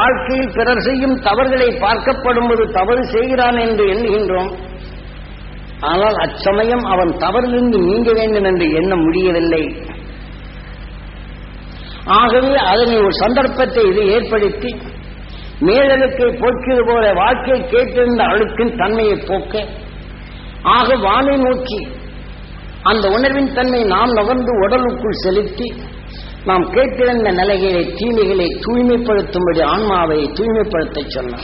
வாழ்க்கையில் பிறர் செய்யும் தவறுகளை பார்க்கப்படும் போது தவறு செய்கிறான் என்று எண்ணுகின்றோம் ஆனால் அச்சமயம் அவன் தவறிலிருந்து நீங்க வேண்டும் என்று எண்ண முடியவில்லை ஆகவே அதனை ஒரு சந்தர்ப்பத்தை இது ஏற்படுத்தி மேலழுக்கை போக்கியது போல வாழ்க்கை கேட்டிருந்த அழுக்கின் தன்மையை போக்க ஆக வானை நோக்கி அந்த உணர்வின் தன்மை நாம் நகர்ந்து உடலுக்குள் செலுத்தி நாம் கேட்டிருந்த நிலைகளை தீமைகளை தூய்மைப்படுத்தும்படி ஆன்மாவை தூய்மைப்படுத்த சொன்னார்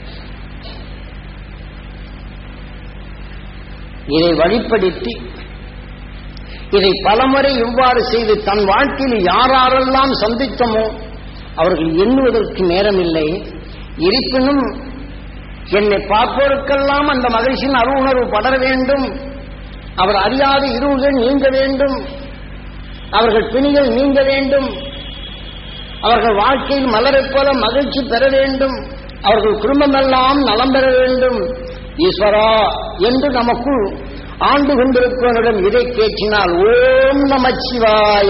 இதை வழிப்படுத்தி இதை பலமுறை இவ்வாறு செய்து தன் வாழ்க்கையில் யாரெல்லாம் சந்தித்தமோ அவர்கள் எண்ணுவதற்கு நேரமில்லை இருப்பினும் என்னை பார்ப்போருக்கெல்லாம் அந்த மகிழ்ச்சியின் அருணர்வு படர வேண்டும் அவர் அறியாத இருவுகள் நீங்க வேண்டும் அவர்கள் பிணிகள் நீங்க வேண்டும் அவர்கள் வாழ்க்கையில் மலரைப் போல மகிழ்ச்சி பெற வேண்டும் அவர்கள் குடும்பமெல்லாம் நலம் பெற வேண்டும் ஈஸ்வரா என்று நமக்குள் ஆண்டு கொண்டிருப்பவனிடம் இதை கேட்சினால் ஓம் நமச்சிவாய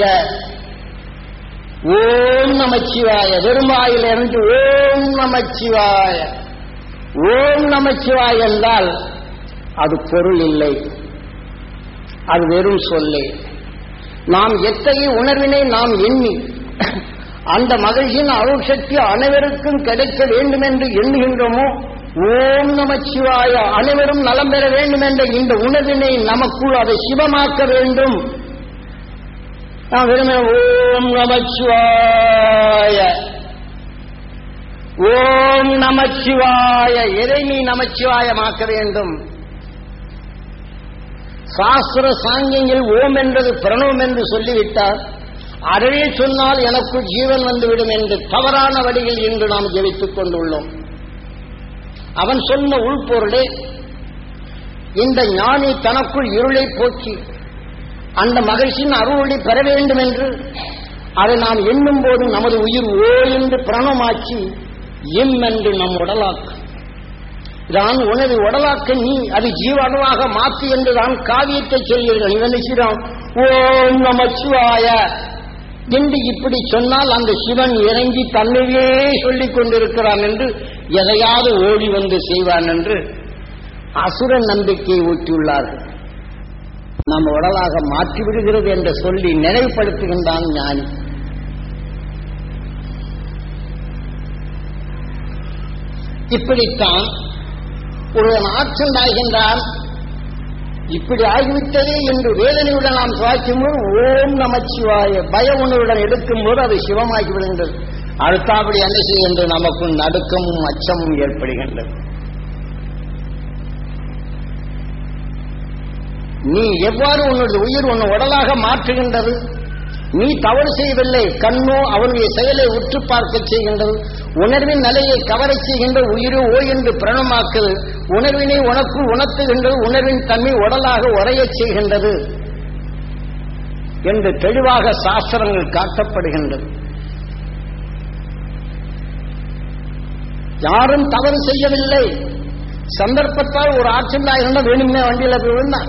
ஓம் நமச்சிவாய வெறுமாயில் இருந்து ஓம் நமச்சிவாய ஓம் நமச்சிவாய என்றால் அது பொருள் இல்லை அது வெறும் சொல்லே நாம் எத்தகைய உணர்வினை நாம் எண்ணி அந்த மகிழ்ச்சியின் அருள் சக்தி அனைவருக்கும் கிடைக்க வேண்டும் என்று எண்ணுகின்றோமோ ஓம் நமச்சிவாய அனைவரும் நலம் பெற வேண்டும் என்ற இந்த உணர்வினை நமக்குள் அதை சிவமாக்க வேண்டும் நான் வெறுமே ஓம் நமச்சிவாய ஓம் நமச்சிவாய எதை நீ நமச்சிவாயமாக்க வேண்டும் சாஸ்திர சாங்கியங்கள் ஓம் என்பது பிரணவம் என்று சொல்லிவிட்டார் அறவே சொன்னால் எனக்குள் ஜீவன் வந்துவிடும் என்று தவறான வழியில் இன்று நாம் ஜெபித்துக் கொண்டுள்ளோம் அவன் சொன்ன உள்பொருளே இந்த ஞானி தனக்குள் இருளை போக்கி அந்த மகிழ்ச்சியின் அருளை பெற வேண்டும் என்று அதை நாம் எண்ணும் போது நமது உயிர் ஓ என்று பிரணமாக்கி எம் என்று நம் உடலாக்கு தான் உனது உடலாக்க நீ அது ஜீவனமாக மாற்று என்று தான் காவியத்தை சொல்கிறீர்கள் இவன் நினைக்கிறான் ஓம் நமச்சிவாய என்று இப்படி சொன்னால் அந்த சிவன் இறங்கி தன்னையே சொல்லிக் கொண்டிருக்கிறான் என்று எதையாவது ஓடி வந்து செய்வான் என்று அசுர நம்பிக்கையை ஊட்டியுள்ளார்கள் நம் உடலாக மாற்றி விடுகிறது என்று சொல்லி நினைவுபடுத்துகின்றான் ஞானி இப்படித்தான் ஒருவன் ஆற்றல் ஆகின்றான் இப்படி ஆகிவிட்டதே என்று வேதனையுடன் நாம் சுவாசிக்கும்போது ஓம் நமச்சிவாய பய உணர்வுடன் எடுக்கும்போது அது சிவமாகி விடுகின்றது அடுத்தாபடி என்ன செய்கின்றது நமக்குள் நடுக்கமும் அச்சமும் ஏற்படுகின்றது நீ எவ்வாறு உன்னுடைய உயிர் உன்னை உடலாக மாற்றுகின்றது நீ தவறு செய்யவில்லை கண்ணோ அவனுடைய செயலை உற்று பார்க்க செய்கின்றது உணர்வின் நிலையை கவரச் செய்கின்ற உயிரோ ஓ என்று பிரணமாக்குது உணர்வினை உனக்கு உணர்த்துகின்றது உணர்வின் தன்மை உடலாக உரையச் செய்கின்றது என்று தெளிவாக சாஸ்திரங்கள் காட்டப்படுகின்றது யாரும் தவறு செய்யவில்லை சந்தர்ப்பத்தால் ஒரு ஆற்றில்லா இருந்தால் வேணுமே வண்டியில போய் விழுந்தான்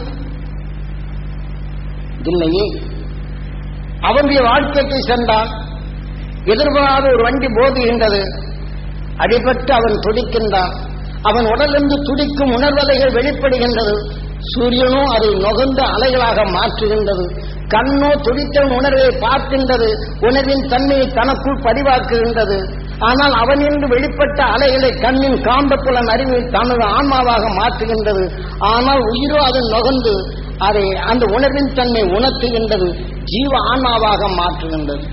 இல்லையே அவனுடைய வாழ்க்கைக்கு சென்றான் எதிர்பாராத ஒரு வண்டி போதுகின்றது அடிபட்டு அவன் துடிக்கின்றான் அவன் உடலிருந்து துடிக்கும் உணர்வலைகள் வெளிப்படுகின்றது சூரியனோ அதை நுகர்ந்த அலைகளாக மாற்றுகின்றது கண்ணோ துடித்த உணர்வை பார்க்கின்றது உணர்வின் தன்மையை தனக்குள் பதிவாக்குகின்றது ஆனால் அவனின்று வெளிப்பட்ட அலைகளை கண்ணின் காந்தப்புலன் அறிவை தனது ஆன்மாவாக மாற்றுகின்றது ஆனால் உயிரோ அதன் நுகர்ந்து அதை அந்த உணர்வின் தன்மை உணர்த்துகின்றது ஜீவ ஆன்மாவாக மாற்றுகின்றது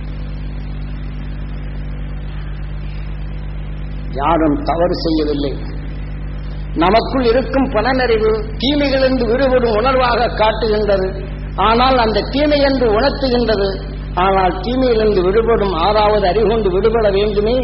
யாரும் தவறு செய்யவில்லை நமக்குள் இருக்கும் பணநறிவு தீமைகளிலிருந்து விடுபடும் உணர்வாக காட்டுகின்றது ஆனால் அந்த தீமை என்று உணர்த்துகின்றது ஆனால் தீமையிலிருந்து விடுபடும் ஆறாவது அறிகொண்டு விடுபட வேண்டுமே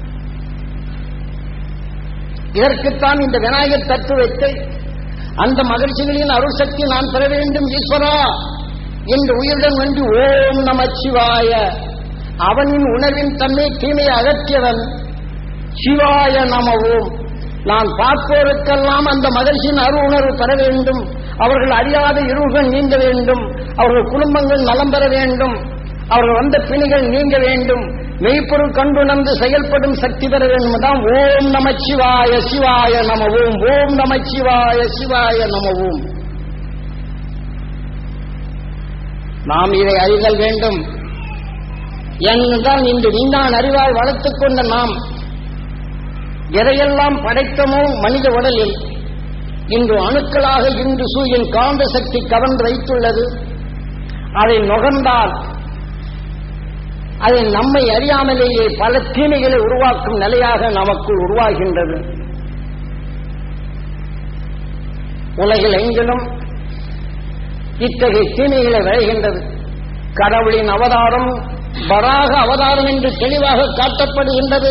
இதற்குத்தான் இந்த விநாயகர் தத்துவத்தை அந்த மகிழ்ச்சிகளின் அருள் சக்தி நான் பெற வேண்டும் ஈஸ்வரா என்று உயிருடன் வந்து ஓம் நமச்சிவாய அவனின் உணர்வின் தன்மை தீமையை அகற்றியவன் சிவாய நம ஓம் நான் பார்ப்போருக்கெல்லாம் அந்த மகிழ்ச்சியின் அரு உணர்வு பெற வேண்டும் அவர்கள் அறியாத இருள்கள் நீங்க வேண்டும் அவர்கள் குடும்பங்கள் நலம் பெற வேண்டும் அவர்கள் வந்த பிணிகள் நீங்க வேண்டும் மெய்ப்பொருள் கண்டுணர்ந்து செயல்படும் சக்தி பெற வேண்டும் தான் ஓம் நம சிவாய சிவாய நம ஓம் ஓம் நம சிவாய சிவாய நம ஓம் நாம் இதை அறிதல் வேண்டும் என்றுதான் இன்று விஞ்ஞான அறிவால் வளர்த்துக் கொண்ட நாம் எதையெல்லாம் படைத்தமோ மனித உடலில் இன்று அணுக்களாக இன்று சூரியன் காந்த சக்தி கவர்ந்து வைத்துள்ளது அதை நுகர்ந்தால் அதை நம்மை அறியாமலேயே பல தீமைகளை உருவாக்கும் நிலையாக நமக்குள் உருவாகின்றது உலகில் எங்கிலும் இத்தகைய தீமைகளை விளைகின்றது கடவுளின் அவதாரம் வராக அவதாரம் என்று தெளிவாக காட்டப்படுகின்றது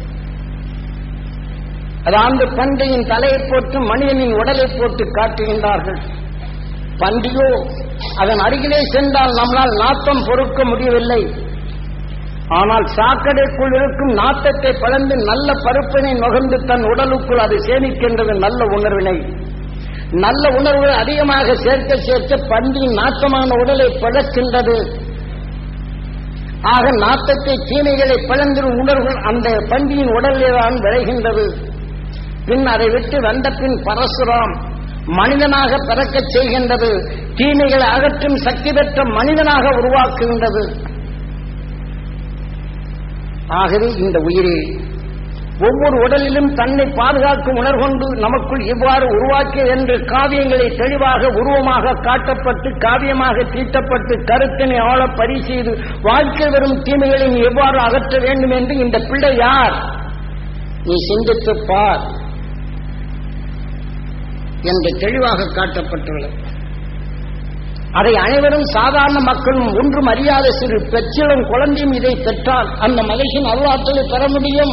அதாவது பன்றியின் தலையை போட்டு மனிதனின் உடலை போட்டு காட்டுகின்றார்கள் பன்றியோ அதன் அருகிலே சென்றால் நம்மால் நாத்தம் பொறுக்க முடியவில்லை ஆனால் சாக்கடைக்குள் இருக்கும் நாத்தத்தை பழந்து நல்ல பருப்பினை நுகர்ந்து தன் உடலுக்குள் அது சேமிக்கின்றது நல்ல உணர்வினை நல்ல உணர்வு அதிகமாக சேர்க்க சேர்க்க பன்றியின் நாட்டமான உடலை பழக்கின்றது ஆக நாட்டத்தை தீமைகளை பழந்திரும் உணர்வுகள் அந்த பன்றியின் உடலிலே தான் விளைகின்றது பின் அதை விட்டு வந்த பின் பரசுராம் மனிதனாக பிறக்கச் செய்கின்றது தீமைகளை அகற்றும் சக்தி பெற்ற மனிதனாக உருவாக்குகின்றது ஆகவே இந்த உயிரே ஒவ்வொரு உடலிலும் தன்னை பாதுகாக்கும் உணர்கொண்டு நமக்குள் இவ்வாறு உருவாக்கிய என்று காவியங்களை தெளிவாக உருவமாக காட்டப்பட்டு காவியமாக தீட்டப்பட்டு கருத்தினை ஆள பரிசெய்து வாழ்க்கை வரும் தீமைகளை நீ எவ்வாறு அகற்ற வேண்டும் என்று இந்த பிள்ளை யார் நீ சிந்தித்துப் பார் என்று தெளிவாக காட்டப்பட்டுள்ளது அதை அனைவரும் சாதாரண மக்களும் ஒன்றும் அறியாத சிறு பெற்றிலும் குழந்தையும் இதை பெற்றால் அந்த மகிழ்ச்சியின் அருளாற்றலை பெற முடியும்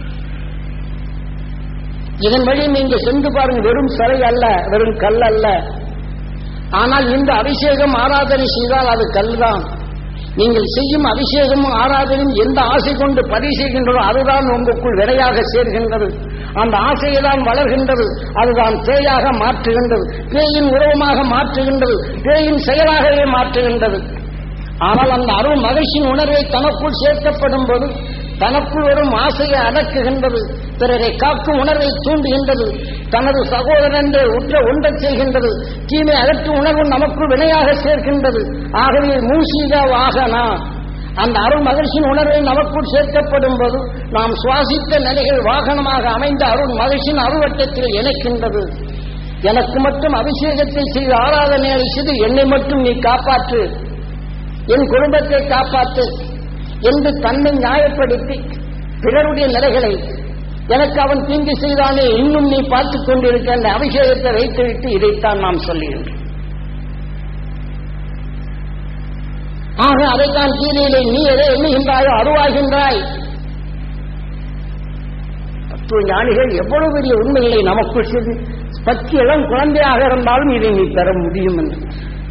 இதன் வழி நீங்க சென்று பாருங்க வெறும் சிலை அல்ல வெறும் கல் அல்ல ஆனால் இந்த அபிஷேகம் ஆராதனை செய்தால் அது கல்தான் நீங்கள் செய்யும் அபிஷேகமும் ஆராதனையும் எந்த ஆசை கொண்டு பதிவு செய்கின்றதோ அதுதான் உங்களுக்குள் வினையாக சேர்கின்றது அந்த ஆசையை தான் வளர்கின்றது அதுதான் பேயாக மாற்றுகின்றது பேயின் உறவமாக மாற்றுகின்றது பேயின் செயலாகவே மாற்றுகின்றது ஆனால் அந்த அருள் மகிழ்ச்சியின் உணர்வை தனக்குள் சேர்க்கப்படும் போது தனக்குள் வரும் ஆசையை அடக்குகின்றது பிறரை காக்கும் உணர்வை தூண்டுகின்றது தனது சகோதரன் உற்ற ஒன்றச் செய்கின்றது தீமை அகற்றும் உணர்வு நமக்குள் வினையாக சேர்க்கின்றது ஆகவே மூசிகா வாகனா அந்த அருள் மகிழ்ச்சியின் உணர்வை நமக்குள் சேர்க்கப்படும் போது நாம் சுவாசித்த நிலைகள் வாகனமாக அமைந்த அருள் மகிழ்ச்சியின் அருவட்டத்தில் இணைக்கின்றது எனக்கு மட்டும் அபிஷேகத்தை செய்து ஆராதனைகளை செய்து என்னை மட்டும் நீ காப்பாற்று என் குடும்பத்தை காப்பாற்று என்று தன்னை நியாயப்படுத்தி பிறருடைய நிலைகளை எனக்கு அவன் தீங்கு செய்தானே இன்னும் நீ பார்த்துக் கொண்டிருக்க அந்த அபிஷேகத்தை வைத்துவிட்டு இதைத்தான் நாம் சொல்லுகின்றோம் ஆக அதைத்தான் கீதையிலே நீ எதை எண்ணுகின்றாயோ அருவாகின்றாய் தத்துவ ஞானிகள் எவ்வளவு பெரிய உண்மைகளை நமக்குள் செய்து பச்சை இளம் குழந்தையாக இருந்தாலும் இதை நீ பெற முடியும் என்று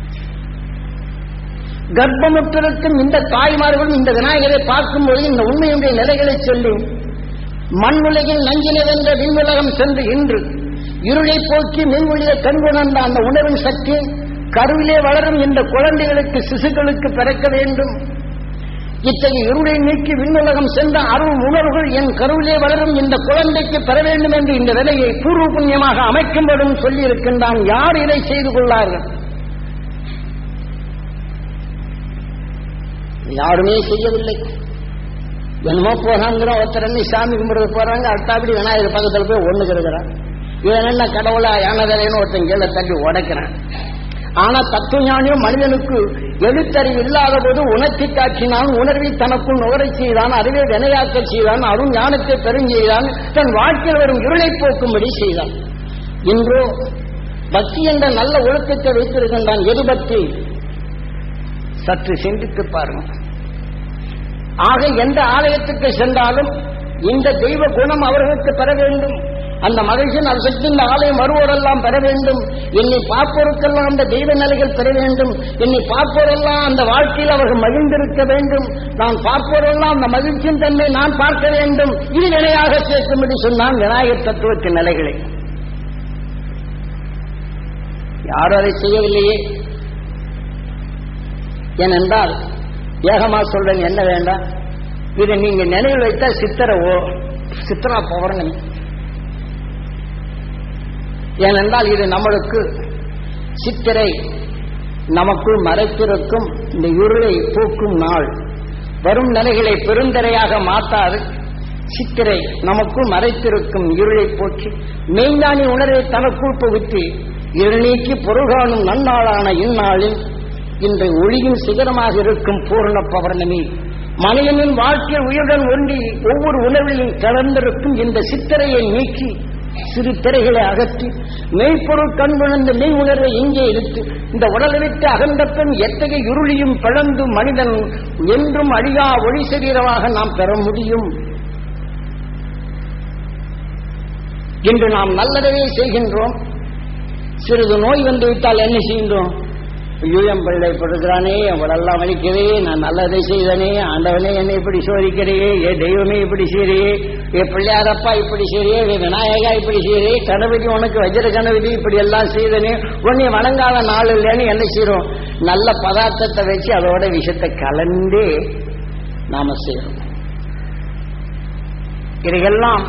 கர்ப்பமுற்றிருக்கும் இந்த தாய்மார்களும் இந்த விநாயகரை பார்க்கும்போது இந்த உண்மையுடைய நிலைகளை சொல்லி மண் உலகில் நஞ்சினதென்ற விண்ணுலகம் சென்று இன்று இருளை போக்கி மின்மொழியை கண்குணர்ந்த அந்த உணர்வின் சக்தி கருவிலே வளரும் இந்த குழந்தைகளுக்கு சிசுக்களுக்கு பிறக்க வேண்டும் இத்தகைய இருளை நீக்கி விண்ணுலகம் சென்ற அருள் உணர்வுகள் என் கருவிலே வளரும் இந்த குழந்தைக்கு பெற வேண்டும் என்று இந்த விலையை பூர்வ புண்ணியமாக அமைக்கும்படும் சொல்லி இருக்கின்றான் யார் இதை செய்து கொள்ளார்கள் யாருமே செய்யவில்லை என்னமோ போறாங்கிற ஒருத்தர் என்ன சாமி கும்பிடுறது போறாங்க அடுத்தாப்படி விநாயகர் பக்கத்துல போய் ஒண்ணு கிடக்குறான் இவன் என்ன கடவுளா யானதரைன்னு ஒருத்தன் கீழே தள்ளி உடைக்கிறான் ஆனா தத்துவஞானியும் மனிதனுக்கு எழுத்தறிவு இல்லாத போது உணர்த்தி காட்சினான் உணர்வை தனக்குள் நுகரச் செய்தான் அறிவை வினையாக்க செய்தான் அருண் ஞானத்தை பெருஞ்செய்தான் தன் வாழ்க்கையில் வரும் இருளை போக்கும்படி செய்தான் இன்றோ பக்தி என்ற நல்ல ஒழுக்கத்தை வைத்திருக்கின்றான் எது பக்தி சற்று சிந்தித்து பாருங்க ஆக எந்த ஆலயத்துக்கு சென்றாலும் இந்த தெய்வ குணம் அவர்களுக்கு பெற வேண்டும் அந்த மகிழ்ச்சியின் அது சக்தி இந்த ஆலயம் வருவோரெல்லாம் பெற வேண்டும் என்னை பார்ப்போருக்கெல்லாம் அந்த தெய்வ நிலைகள் பெற வேண்டும் என்னை பார்ப்போரெல்லாம் அந்த வாழ்க்கையில் அவர்கள் மகிழ்ந்திருக்க வேண்டும் நான் பார்ப்போரெல்லாம் அந்த மகிழ்ச்சியின் தன்மை நான் பார்க்க வேண்டும் இது நிலையாக சேர்க்கும்படி சொன்னான் விநாயகர் தத்துவத்தின் நிலைகளை யாரும் அதை செய்யவில்லையே ஏனென்றால் ஏகமா சொல்றேன் என்ன வேண்டாம் இதை நீங்க நினைவில் வைத்தா சித்திர ஓ சித்திரா பௌர்ணமி ஏனென்றால் இது நம்மளுக்கு சித்திரை நமக்குள் மறைத்திருக்கும் இந்த இருளை போக்கும் நாள் வரும் நிலைகளை பெருந்தரையாக மாற்றாது சித்திரை நமக்குள் மறைத்திருக்கும் இருளை போற்றி மெய்ஞானி உணர்வை தனக்குள் புகுத்தி இருள் நீக்கி பொருள்காணும் நன்னாளான இந்நாளில் இன்று ஒளியின் சிகரமாக இருக்கும் பூர்ண பௌர்ணமி மனிதனின் வாழ்க்கை உயிருடன் ஒன்றி ஒவ்வொரு உணர்விலும் கலந்திருக்கும் இந்த சித்திரையை நீக்கி சிறு திரைகளை அகற்றி மெய்ப்பொருள் கண் விழுந்த மெய் உணர்வை இங்கே எடுத்து இந்த உடலை விட்டு அகன்ற பெண் எத்தகைய இருளியும் பிளந்து மனிதன் என்றும் அழியா ஒளி சரீரமாக நாம் பெற முடியும் இன்று நாம் நல்லதவே செய்கின்றோம் சிறிது நோய் வந்து விட்டால் என்ன செய்கின்றோம் ஐயோ என் பிள்ளை படுக்கிறானே என் உடல்லாம் வலிக்கிறே நான் நல்லதை செய்தனே ஆண்டவனே என்னை இப்படி சோதிக்கிறையே ஏ தெய்வமே இப்படி செய்றியே ஏ பிள்ளையாரப்பா இப்படி செய்றியே ஏ விநாயகா இப்படி செய்றியே கணபதி உனக்கு வஜ்ர கணபதி இப்படி எல்லாம் செய்தனே உன்னை வணங்காத நாள் இல்லைன்னு என்ன செய்றோம் நல்ல பதார்த்தத்தை வச்சு அதோட விஷத்தை கலந்தே நாம செய்யறோம் இதையெல்லாம்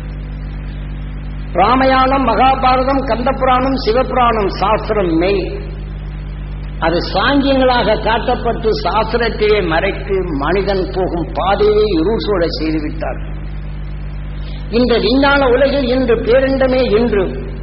ராமாயணம் மகாபாரதம் கந்தபுராணம் சிவபுராணம் சாஸ்திரம் மெய் அது சாங்கியங்களாக காட்டப்பட்டு சாஸ்திரத்தையே மறைத்து மனிதன் போகும் பாதையை இருள் சூழ செய்துவிட்டார் இந்த விஞ்ஞான உலகில் இன்று பேரிண்டமே இன்று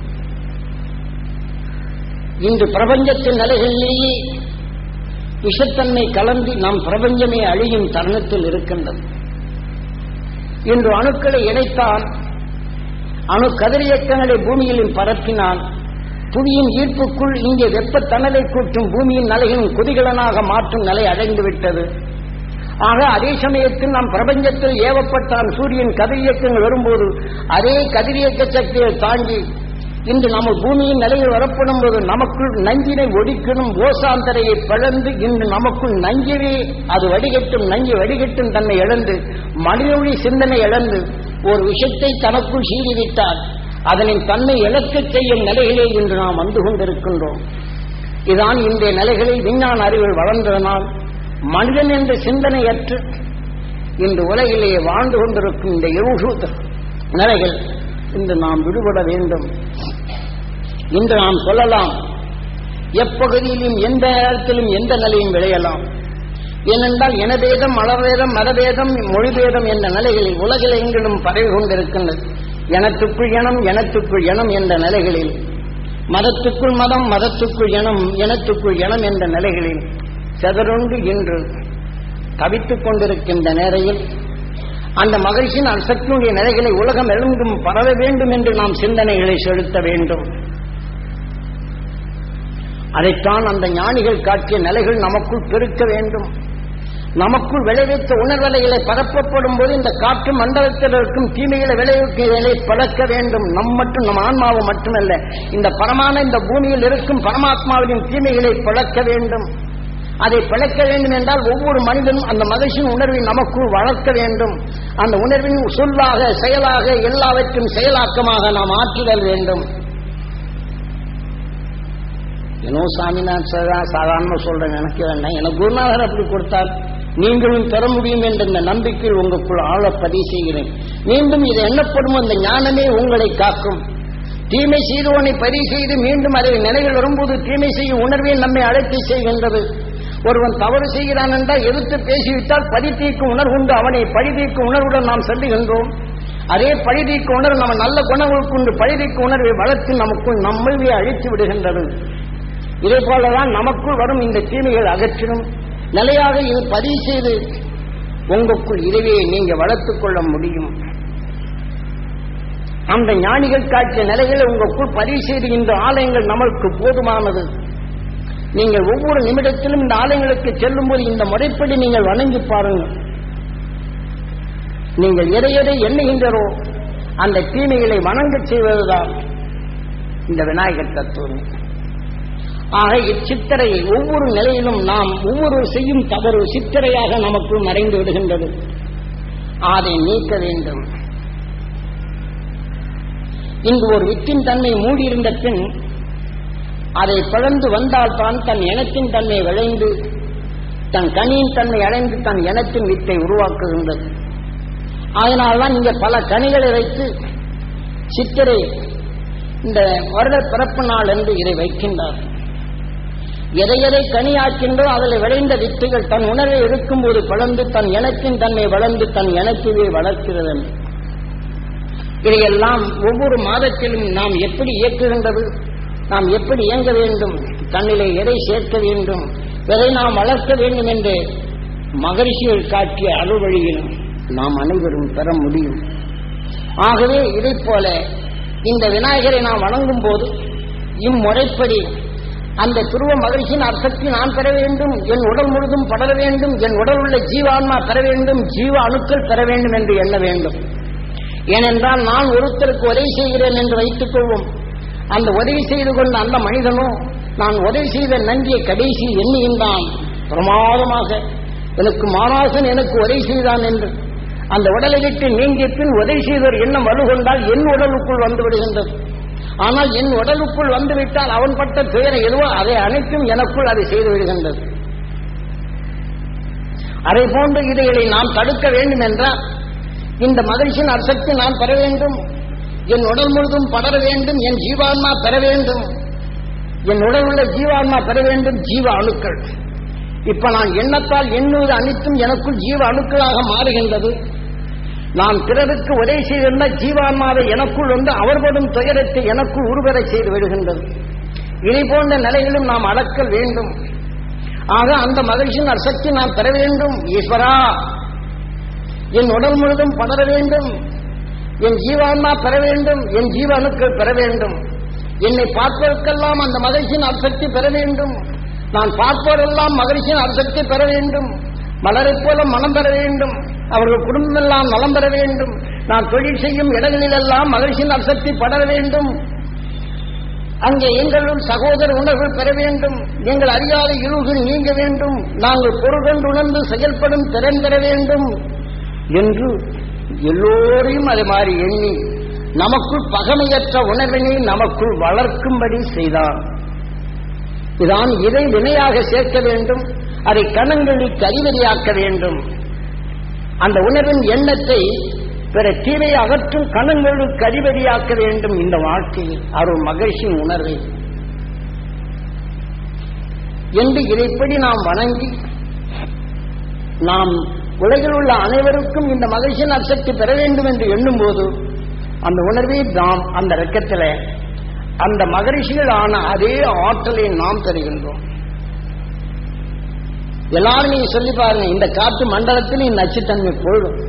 இன்று பிரபஞ்சத்தின் நிலைகளிலேயே விஷத்தன்மை கலந்து நம் பிரபஞ்சமே அழியும் தருணத்தில் இருக்கின்றது இன்று அணுக்களை இணைத்தால் அணு கதிரியக்கங்களை பூமியிலும் பரப்பினால் புவியின் ஈர்ப்புக்குள் இங்கே வெப்பத்தணலை கூட்டும் பூமியின் நிலையின் குதிகலனாக மாற்றும் நிலை அடைந்து விட்டது ஆக அதே சமயத்தில் நாம் பிரபஞ்சத்தில் ஏவப்பட்டான் சூரியன் கதிரியக்கங்கள் வரும்போது அதே கதிரியக்க சக்தியை தாங்கி இன்று நம்ம பூமியின் நிலையில் வரப்படும் போது நமக்குள் நஞ்சினை ஒடிக்கணும் ஓசாந்தரையை பிளந்து இன்று நமக்குள் நஞ்சவே அது வடிகட்டும் நஞ்சு வடிகட்டும் தன்னை இழந்து மனிதொழி சிந்தனை இழந்து ஒரு விஷயத்தை தனக்குள் சீறிவிட்டால் அதனின் தன்னை இழக்கச் செய்யும் நிலைகளே இன்று நாம் வந்து கொண்டிருக்கின்றோம் இதான் இன்றைய நிலைகளில் விஞ்ஞான அறிவில் வளர்ந்ததனால் மனிதன் என்ற சிந்தனையற்று இன்று உலகிலேயே வாழ்ந்து கொண்டிருக்கும் இந்த இருசூத்த நிலைகள் இன்று நாம் விடுபட வேண்டும் இன்று நாம் சொல்லலாம் எப்பகுதியிலும் எந்த நேரத்திலும் எந்த நிலையும் விளையலாம் ஏனென்றால் இனபேதம் மலவேதம் மதபேதம் மொழிபேதம் என்ற நிலைகளில் உலகில் எங்கிலும் பரவி கொண்டிருக்கின்றது எனத்துக்குள் இனம் எனத்துக்குள் இனம் என்ற நிலைகளில் மதத்துக்குள் மதம் மதத்துக்குள் இனம் இனத்துக்குள் இனம் என்ற நிலைகளில் செதறொன்று இன்று தவித்துக் கொண்டிருக்கின்ற நேரையில் அந்த மகிழ்ச்சியின் சக்தியுடைய நிலைகளை உலகம் எங்கும் பரவ வேண்டும் என்று நாம் சிந்தனைகளை செலுத்த வேண்டும் அதைத்தான் அந்த ஞானிகள் காட்டிய நிலைகள் நமக்குள் பெருக்க வேண்டும் நமக்குள் விளைவித்த உணர்வலைகளை பரப்பப்படும் போது இந்த காற்று மண்டலத்தில் இருக்கும் தீமைகளை விளைவிக்கிறதை பழக்க வேண்டும் நம் மட்டும் நம் ஆன்மாவு மட்டுமல்ல இந்த பரமான இந்த பூமியில் இருக்கும் பரமாத்மாவின் தீமைகளை பழக்க வேண்டும் அதை பிழைக்க வேண்டும் என்றால் ஒவ்வொரு மனிதனும் அந்த மகிழ்ச்சியின் உணர்வை நமக்குள் வளர்க்க வேண்டும் அந்த உணர்வின் சொல்லாக செயலாக எல்லாவற்றும் செயலாக்கமாக நாம் ஆற்றுதல் வேண்டும் ஏனோ சாமி நான் சாதாரண சொல்றேன் நினைக்க வேண்டாம் எனக்கு குருநாதர் அப்படி கொடுத்தார் நீங்களும் பெற முடியும் என்ற இந்த நம்பிக்கையில் உங்களுக்குள் ஆழ பதிவு செய்கிறேன் மீண்டும் இது எண்ணப்படும் அந்த ஞானமே உங்களை காக்கும் தீமை செய்தவனை பதிவு செய்து மீண்டும் அதை நினைவில் வரும்போது தீமை செய்யும் உணர்வே நம்மை அழைத்து செய்கின்றது ஒருவன் தவறு செய்கிறான் என்றால் எதிர்த்து பேசிவிட்டால் பழி தீர்க்கும் உணர்வுண்டு அவனை பழி தீர்க்கும் உணர்வுடன் நாம் செல்லுகின்றோம் அதே பழி தீர்க்கும் உணர்வு நம்ம நல்ல குணங்கள் கொண்டு பழி தீர்க்கும் உணர்வை வளர்த்து நமக்குள் நம்மையே அழித்து விடுகின்றது இதே போலதான் நமக்குள் வரும் இந்த தீமைகள் அகற்றிடும் நிலையாக இது பதிவு செய்து உங்களுக்குள் இதுவே நீங்க வளர்த்துக் கொள்ள முடியும் அந்த ஞானிகள் காட்டிய நிலைகளை உங்களுக்குள் பதிவு செய்து இந்த ஆலயங்கள் நமக்கு போதுமானது நீங்கள் ஒவ்வொரு நிமிடத்திலும் இந்த ஆலயங்களுக்கு செல்லும் போது இந்த முறைப்படி நீங்கள் வணங்கி பாருங்கள் நீங்கள் எதை எதை எண்ணுகின்றரோ அந்த தீமைகளை வணங்கச் செய்வதுதான் இந்த விநாயகர் தத்துவம் ஆக இச்சித்திரையை ஒவ்வொரு நிலையிலும் நாம் ஒவ்வொரு செய்யும் தவறு சித்திரையாக நமக்குள் மறைந்து விடுகின்றது அதை நீக்க வேண்டும் இங்கு ஒரு வித்தின் தன்மை மூடியிருந்த பின் அதை பிளந்து வந்தால்தான் தன் இனத்தின் தன்மை விளைந்து தன் கனியின் தன்மை அடைந்து தன் இனத்தின் வித்தை உருவாக்குகின்றது அதனால்தான் இங்கே பல கனிகளை வைத்து சித்திரை இந்த வருட பிறப்பு நாள் என்று இதை வைக்கின்றார் எதை எதை கனியாக்கின்றோ அதில் விளைந்த வித்துகள் தன் உணர்வை எடுக்கும்போது வளர்ந்து தன் இனத்தின் தன்மை வளர்ந்து தன் இனத்துவே வளர்க்கிறது இதையெல்லாம் ஒவ்வொரு மாதத்திலும் நாம் எப்படி இயக்குகின்றது நாம் எப்படி இயங்க வேண்டும் தன்னிலே எதை சேர்க்க வேண்டும் எதை நாம் வளர்க்க வேண்டும் என்று மகரிஷிகள் காட்டிய அலுவழியில் நாம் அனைவரும் பெற முடியும் ஆகவே இதைப் போல இந்த விநாயகரை நாம் வணங்கும் போது இம்முறைப்படி அந்த துருவ மகிழ்ச்சியின் அர்த்தத்தை நான் பெற வேண்டும் என் உடல் முழுதும் படர வேண்டும் என் உடல் உள்ள ஜீவான்மா பெற வேண்டும் ஜீவ அணுக்கள் பெற வேண்டும் என்று எண்ண வேண்டும் ஏனென்றால் நான் ஒருத்தருக்கு உதவி செய்கிறேன் என்று வைத்துக் கொள்வோம் அந்த உதவி செய்து கொண்ட அந்த மனிதனோ நான் உதவி செய்த நன்றியை கடைசி எண்ணுகின்றான் பிரமாதமாக எனக்கு மாராசன் எனக்கு உதவி செய்தான் என்று அந்த உடலை விட்டு நீங்கிய பின் உதவி செய்தவர் எண்ணம் வலுகொண்டால் என் உடலுக்குள் வந்து விடுகின்றது ஆனால் என் உடலுக்குள் வந்துவிட்டால் அவன் பட்ட துயரம் எதுவோ அதை அனைத்தும் எனக்குள் அதை செய்து விடுகின்றது அதை போன்று இதைகளை நாம் தடுக்க வேண்டும் என்றால் இந்த மகிழ்ச்சியின் அர்த்தத்தை நான் பெற வேண்டும் என் உடல் முழுதும் படர வேண்டும் என் ஜீவான்மா பெற வேண்டும் என் உடல் உள்ள ஜீவான்மா பெற வேண்டும் ஜீவ அணுக்கள் இப்ப நான் எண்ணத்தால் எண்ணுவது அனைத்தும் எனக்குள் ஜீவ அணுக்களாக மாறுகின்றது நான் பிறருக்கு உதவி செய்திருந்த ஜீவான்மாவை எனக்குள் வந்து அவர்களும் துயரத்தை எனக்குள் உருவரை செய்து விடுகின்றது இதை போன்ற நிலையிலும் நாம் அடக்கல் வேண்டும் ஆக அந்த மகிழ்ச்சியின் அசக்தி நான் பெற வேண்டும் ஈஸ்வரா என் உடல் முழுதும் படர வேண்டும் என் ஜீவான்மா பெற வேண்டும் என் ஜீவ அணுக்கள் பெற வேண்டும் என்னை பார்ப்பதற்கெல்லாம் அந்த மகிழ்ச்சியின் அர்த்தத்தை பெற வேண்டும் நான் பார்ப்பவரெல்லாம் மகிழ்ச்சியின் அர்த்தத்தை பெற வேண்டும் மலரைப் போல மனம் பெற வேண்டும் அவர்கள் குடும்பமெல்லாம் நலம் பெற வேண்டும் நான் தொழில் செய்யும் இடங்களிலெல்லாம் மகிழ்ச்சியின் அர்த்தத்தை படர வேண்டும் அங்கே எங்களும் சகோதர உணர்வு பெற வேண்டும் எங்கள் அறியாத இருள்கள் நீங்க வேண்டும் நாங்கள் பொருள் உணர்ந்து செயல்படும் திறன் பெற வேண்டும் என்று எல்லோரையும் அது மாதிரி எண்ணி நமக்குள் பகமையற்ற உணர்வினை நமக்குள் வளர்க்கும்படி செய்தான் இதான் இதை வினையாக சேர்க்க வேண்டும் அதை கணங்களில் கரிவெறியாக்க வேண்டும் அந்த உணர்வின் எண்ணத்தை பிற தீமையை அகற்றும் கணங்களுக்கு கரிவெறியாக்க வேண்டும் இந்த வாழ்க்கையில் அருள் மகிழ்ச்சியின் உணர்வை என்று இதைப்படி நாம் வணங்கி நாம் உலகில் உள்ள அனைவருக்கும் இந்த மகிழ்ச்சியின் அர்த்தத்தை பெற வேண்டும் என்று எண்ணும் போது அந்த உணர்வை நாம் அந்த ரக்கத்தில் அந்த மகரிஷிகள் ஆன அதே ஆற்றலை நாம் பெறுகின்றோம் எல்லாரும் நீங்க சொல்லி பாருங்க இந்த காற்று மண்டலத்தில் இந்த நச்சுத்தன்மை போயிடும்